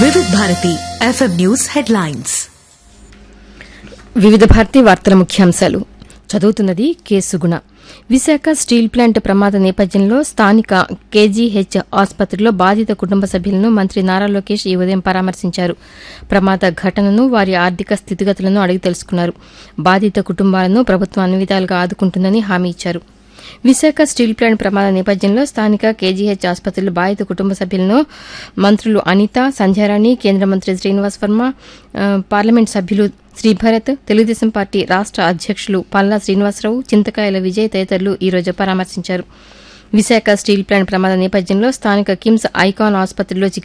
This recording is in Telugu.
వివిధ భారతి ఎఫ్ఎం న్యూస్ హెడ్లైన్స్ వివిధ భారతి వార్తల ముఖ్యాంశాలు చదువుతున్నది K Suguna Visakha steel plant ప్రమాద నేపథ్యంలో స్థానిక కేజీహెచ్ ఆసుపత్రిలో బాధిత కుటుంబ సభ్యులను మంత్రి నారా లోకేష్ ఈ ఉదయం పరామర్శించారు ప్రమాద ఘటనను వారి ఆర్థిక స్థితిగతులను అడిగి తెలుసుకున్నారు బాధిత కుటుంబాలను ప్రభుత్వం అన్ని విధాలుగా ఆదుకుంటుందని హామీ ఇచ్చారు విశాఖ స్టీల్ ప్లాంట్ ప్రమాద నేపథ్యంలో స్థానిక కేజీహెచ్ ఆసుపత్రిలో బాధిత కుటుంబ సభ్యులను మంత్రులు అనిత సంధ్యారాణి కేంద్ర మంత్రి శ్రీనివాస్ వర్మ ఆ, పార్లమెంట్ సభ్యులు శ్రీభరత్ తెలుగుదేశం పార్టీ రాష్ట అధ్యక్షులు పల్లా శ్రీనివాసరావు చింతకాయల విజయ్ తదితరులు ఈ రోజు పరామర్శించారు విశాఖ స్టీల్ ప్లాంట్ ప్రమాద నేపథ్యంలో స్థానిక కిమ్స్ ఐకాన్ ఆసుపత్రిలో చికిత్స